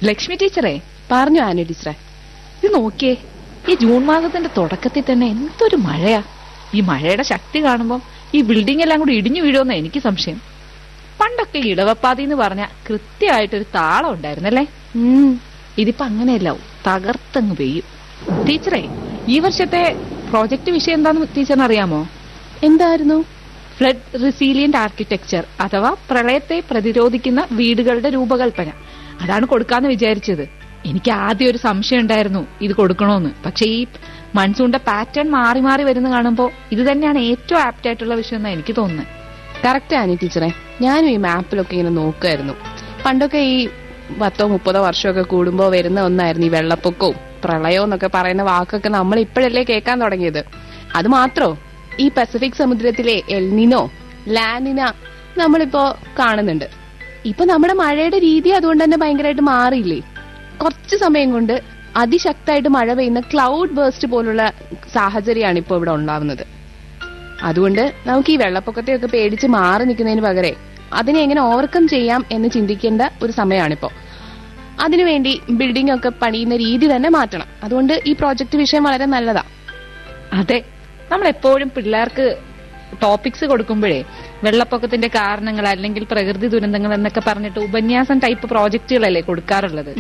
ലക്ഷ്മി ടീച്ചറേ പറഞ്ഞു ആനു ടീച്ചറെ ഇത് നോക്കിയേ ഈ ജൂൺ മാസത്തിന്റെ തുടക്കത്തിൽ തന്നെ എന്തൊരു മഴയാ ഈ മഴയുടെ ശക്തി കാണുമ്പോൾ ഈ ബിൽഡിംഗ് എല്ലാം കൂടി ഇടിഞ്ഞു വീഴുമെന്ന എനിക്ക് സംശയം പണ്ടൊക്കെ ഇടവപ്പാതി എന്ന് പറഞ്ഞ കൃത്യമായിട്ടൊരു താളം ഉണ്ടായിരുന്നല്ലേ ഉം ഇതിപ്പോ അങ്ങനെയല്ല തകർത്തങ്ങ് പെയ്യും ടീച്ചറേ ഈ വർഷത്തെ പ്രോജക്ട് വിഷയം എന്താന്ന് ടീച്ചറിന് അറിയാമോ എന്തായിരുന്നു ഫ്ലഡ് റിസീലിയന്റ് ആർക്കിടെക്ചർ അഥവാ പ്രളയത്തെ പ്രതിരോധിക്കുന്ന വീടുകളുടെ രൂപകൽപ്പന അതാണ് കൊടുക്കാന്ന് വിചാരിച്ചത് എനിക്ക് ആദ്യം ഒരു സംശയം ഉണ്ടായിരുന്നു ഇത് കൊടുക്കണോന്ന് പക്ഷെ ഈ മൺസൂണിന്റെ പാറ്റേൺ മാറി മാറി വരുന്ന കാണുമ്പോൾ ഇത് തന്നെയാണ് ഏറ്റവും ആപ്റ്റ് ആയിട്ടുള്ള വിഷയം എന്നാണ് എനിക്ക് തോന്നുന്നത് കറക്റ്റ് ആനി ടീച്ചറെ ഞാനും ഈ മാപ്പിലൊക്കെ ഇങ്ങനെ നോക്കുമായിരുന്നു പണ്ടൊക്കെ ഈ പത്തോ മുപ്പതോ വർഷമൊക്കെ കൂടുമ്പോ വരുന്ന ഒന്നായിരുന്നു ഈ വെള്ളപ്പൊക്കവും പ്രളയവും എന്നൊക്കെ പറയുന്ന വാക്കൊക്കെ നമ്മൾ ഇപ്പോഴല്ലേ കേൾക്കാൻ തുടങ്ങിയത് അത് മാത്രോ ഈ പസഫിക് സമുദ്രത്തിലെ എൽനിനോ ലാനിന നമ്മളിപ്പോ കാണുന്നുണ്ട് ഇപ്പൊ നമ്മുടെ മഴയുടെ രീതി അതുകൊണ്ട് തന്നെ ഭയങ്കരമായിട്ട് മാറിയില്ലേ കുറച്ച് സമയം കൊണ്ട് അതിശക്തമായിട്ട് മഴ പെയ്യുന്ന ക്ലൗഡ് ബേസ്റ്റ് പോലുള്ള സാഹചര്യമാണ് ഇപ്പോൾ ഇവിടെ ഉണ്ടാവുന്നത് അതുകൊണ്ട് നമുക്ക് ഈ വെള്ളപ്പൊക്കത്തെയൊക്കെ പേടിച്ച് മാറി നിൽക്കുന്നതിന് പകരം അതിനെ എങ്ങനെ ഓവർകം ചെയ്യാം എന്ന് ചിന്തിക്കേണ്ട ഒരു സമയമാണിപ്പോ അതിനുവേണ്ടി ബിൽഡിംഗ് ഒക്കെ പണിയുന്ന രീതി തന്നെ മാറ്റണം അതുകൊണ്ട് ഈ പ്രോജക്റ്റ് വിഷയം വളരെ നല്ലതാ അതെ നമ്മൾ എപ്പോഴും പിള്ളേർക്ക് ടോപ്പിക്സ് കൊടുക്കുമ്പോഴേ വെള്ളപ്പൊക്കത്തിന്റെ കാരണങ്ങൾ അല്ലെങ്കിൽ പ്രകൃതി ദുരന്തങ്ങൾ എന്നൊക്കെ പറഞ്ഞിട്ട് ഉപന്യാസം ടൈപ്പ് പ്രോജക്റ്റുകളല്ലേ കൊടുക്കാറുള്ളത്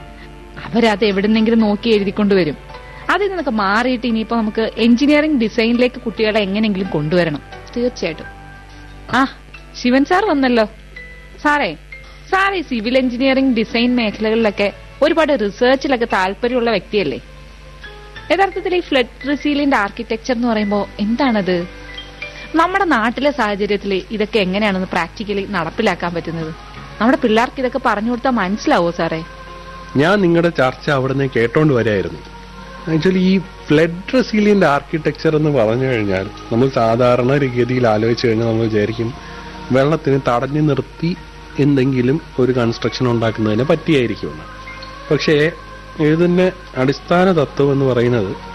അവരത് എവിടുന്നെങ്കിലും നോക്കി എഴുതിക്കൊണ്ട് വരും അതിൽ നിന്നൊക്കെ മാറിയിട്ട് ഇനിയിപ്പോ നമുക്ക് എഞ്ചിനീയറിംഗ് ഡിസൈനിലേക്ക് കുട്ടികളെ എങ്ങനെയെങ്കിലും കൊണ്ടുവരണം തീർച്ചയായിട്ടും ആ ശിവൻ സാർ വന്നല്ലോ സാറേ സാർ ഈ സിവിൽ എഞ്ചിനീയറിംഗ് ഡിസൈൻ മേഖലകളിലൊക്കെ ഒരുപാട് റിസർച്ചിലൊക്കെ താല്പര്യമുള്ള വ്യക്തിയല്ലേ യഥാർത്ഥത്തിൽ ഈ ഫ്ലഡ് റെസീലിയന്റ് ആർക്കിടെക്ചർ എന്ന് പറയുമ്പോൾ എന്താണത് നമ്മുടെ നാട്ടിലെ സാഹചര്യത്തിൽ ഇതൊക്കെ എങ്ങനെയാണെന്ന് പ്രാക്ടിക്കലി നടപ്പിലാക്കാൻ പറ്റുന്നത് നമ്മുടെ പിള്ളേർക്ക് ഇതൊക്കെ പറഞ്ഞു കൊടുത്താൽ മനസ്സിലാവോ സാറേ ഞാൻ നിങ്ങളുടെ ചർച്ച അവിടെ നിന്ന് കേട്ടോണ്ട് വരായിരുന്നു ആക്ച്വലി ഈ ഫ്ലഡ് റെസീലിയന്റ് ആർക്കിടെക്ചർ എന്ന് പറഞ്ഞു കഴിഞ്ഞാൽ നമ്മൾ സാധാരണ ഒരു ഗതിയിൽ ആലോചിച്ച് കഴിഞ്ഞാൽ നമ്മൾ വിചാരിക്കും വെള്ളത്തിന് തടഞ്ഞു നിർത്തി എന്തെങ്കിലും ഒരു കൺസ്ട്രക്ഷൻ ഉണ്ടാക്കുന്നതിനെ പറ്റിയായിരിക്കുമെന്ന് പക്ഷേ ഇതിന്റെ അടിസ്ഥാന തത്വം എന്ന് പറയുന്നത്